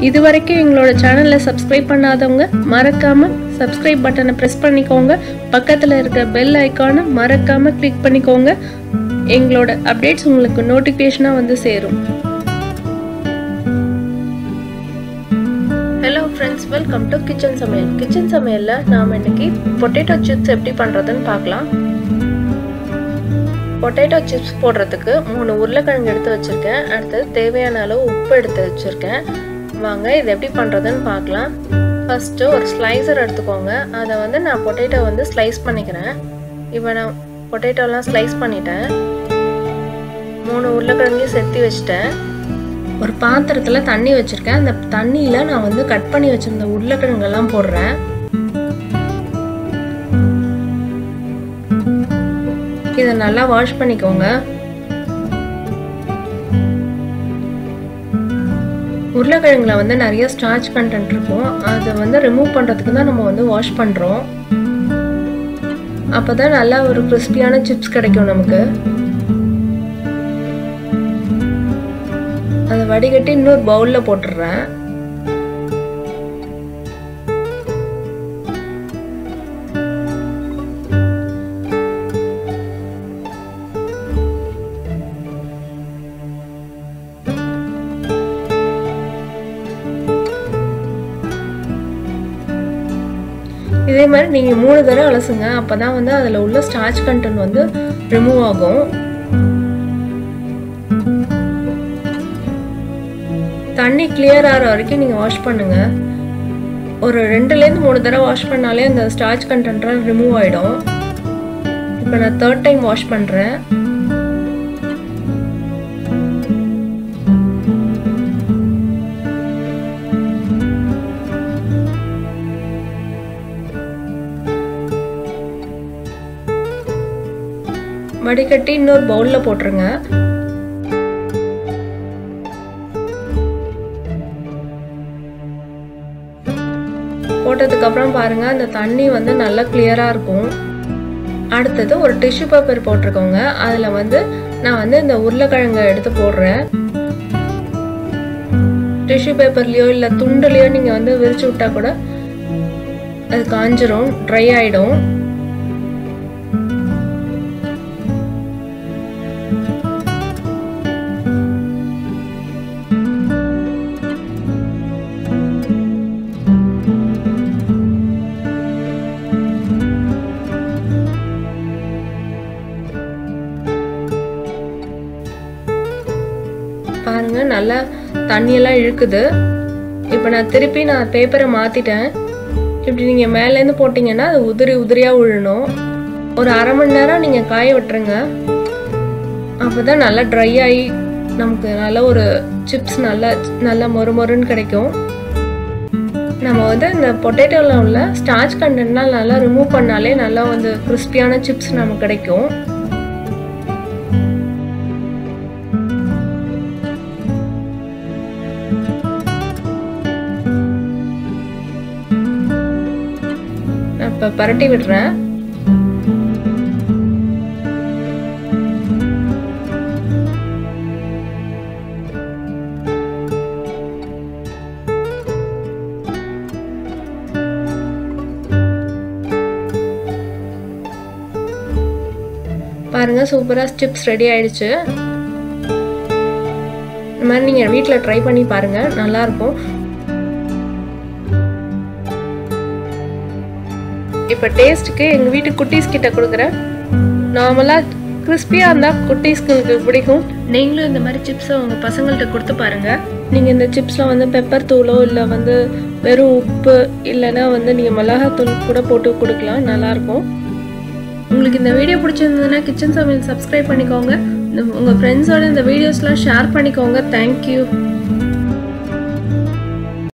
இது வரைக்கும் எங்களோட சேனலை சப்ஸ்கிரைப் பண்ணாதவங்க மறக்காம சப்ஸ்கிரைப் பட்டனை ப்ரெஸ் பண்ணிக்கோங்க பக்கத்தில் இருக்க பெல் ஐக்கானை மறக்காம கிளிக் பண்ணிக்கோங்க எங்களோட அப்டேட்ஸ் உங்களுக்கு நோட்டிஃபிகேஷனாக வந்து சேரும் hello friends welcome to kitchen சமையல் கிச்சன் சமையலில் நாம் இன்னைக்கு பொட்டேட்டோ சிப்ஸ் எப்படி பண்ணுறதுன்னு பார்க்கலாம் பொட்டேட்டோ சிப்ஸ் போடுறதுக்கு மூணு உருளைக்கிழங்கு எடுத்து வச்சுருக்கேன் அடுத்தது தேவையான அளவு உப்பு எடுத்து வச்சுருக்கேன் வாங்க இது எப்படி பண்ணுறதுன்னு பார்க்கலாம் ஃபஸ்ட்டு ஒரு ஸ்லைசர் எடுத்துக்கோங்க அதை வந்து நான் பொட்டேட்டோ வந்து ஸ்லைஸ் பண்ணிக்கிறேன் இப்போ நான் பொட்டேட்டோலாம் ஸ்லைஸ் பண்ணிட்டேன் மூணு உருளைக்கிழங்கையும் செத்தி வச்சுட்டேன் ஒரு பாத்திரத்தில் தண்ணி வச்சுருக்கேன் அந்த தண்ணியில் நான் வந்து கட் பண்ணி வச்சுருந்த உருளைக்கிழங்கெல்லாம் போடுறேன் இதை நல்லா வாஷ் பண்ணிக்கோங்க உருளைக்கிழங்குல வந்து நிறைய ஸ்டார்ச் கண்டென்ட் இருக்கும் அதை வந்து ரிமூவ் பண்ணுறதுக்கு தான் நம்ம வந்து வாஷ் பண்ணுறோம் அப்போ தான் நல்லா ஒரு கிறிஸ்பியான சிப்ஸ் கிடைக்கும் நமக்கு அதை வடிகட்டி இன்னொரு பவுலில் போட்டுடுறேன் இதே மாதிரி நீங்கள் மூணு தடவை அலசுங்க அப்போ தான் வந்து அதில் உள்ள ஸ்டார்ச் கண்டென்ட் வந்து ரிமூவ் ஆகும் தண்ணி கிளியர் ஆகிற வரைக்கும் நீங்கள் வாஷ் பண்ணுங்கள் ஒரு ரெண்டுலேருந்து மூணு தடவை வாஷ் பண்ணாலே அந்த ஸ்டார்ச் கண்டென்ட்லாம் ரிமூவ் ஆகிடும் இப்போ நான் தேர்ட் டைம் வாஷ் பண்ணுறேன் வடிகட்டி இன்னொரு பவுலில் போட்டுருங்க போட்டதுக்கப்புறம் பாருங்கள் அந்த தண்ணி வந்து நல்லா கிளியராக இருக்கும் அடுத்தது ஒரு டிஷ்யூ பேப்பர் போட்டிருக்கோங்க அதில் வந்து நான் வந்து இந்த உருளைக்கிழங்கை எடுத்து போடுறேன் டிஷ்யூ பேப்பர்லேயோ இல்லை துண்டுலேயோ நீங்கள் வந்து விரிச்சு விட்டா கூட அது காஞ்சிரும் ட்ரை ஆகிடும் பாருங்க நல்லா தண்ணியெல்லாம் இழுக்குது இப்போ நான் திருப்பி நான் பேப்பரை மாற்றிட்டேன் இப்படி நீங்கள் மேலேருந்து போட்டிங்கன்னா அது உதிரி உதிரியாக விழணும் ஒரு அரை மணி நேரம் நீங்கள் காய விட்டுருங்க அப்போ தான் நல்லா ட்ரை ஆகி நமக்கு நல்ல ஒரு சிப்ஸ் நல்லா நல்லா மொறு மொறுன்னு கிடைக்கும் நம்ம வந்து இந்த பொட்டேட்டோவில் உள்ள ஸ்டார்ச் கண்டென்ட்லாம் நல்லா ரிமூவ் பண்ணாலே நல்லா வந்து கிறிஸ்பியான சிப்ஸ் நமக்கு கிடைக்கும் இப்போ பரட்டி விடுறேன் பாருங்க சூப்பராக சிப்ஸ் ரெடி ஆயிடுச்சு இந்த மாதிரி நீங்கள் வீட்டில் ட்ரை பண்ணி பாருங்கள் நல்லாயிருக்கும் இப்போ டேஸ்ட்டுக்கு எங்கள் வீட்டு குட்டீஸ் கிட்ட கொடுக்குறேன் நார்மலாக கிறிஸ்பியாக இருந்தால் குட்டீஸ்க்கு பிடிக்கும் நீங்களும் இந்த மாதிரி சிப்ஸை உங்கள் பசங்கள்கிட்ட கொடுத்து பாருங்கள் நீங்கள் இந்த சிப்ஸில் வந்து பெப்பர் தூளோ இல்லை வந்து வெறும் உப்பு இல்லைன்னா வந்து நீங்கள் மிளகாத்தூள் கூட போட்டு கொடுக்கலாம் நல்லாயிருக்கும் உங்களுக்கு இந்த வீடியோ பிடிச்சிருந்ததுன்னா கிச்சன் சமையல் சப்ஸ்கிரைப் பண்ணிக்கோங்க உங்கள் ஃப்ரெண்ட்ஸோட இந்த வீடியோஸ்லாம் ஷேர் பண்ணிக்கோங்க தேங்க்யூ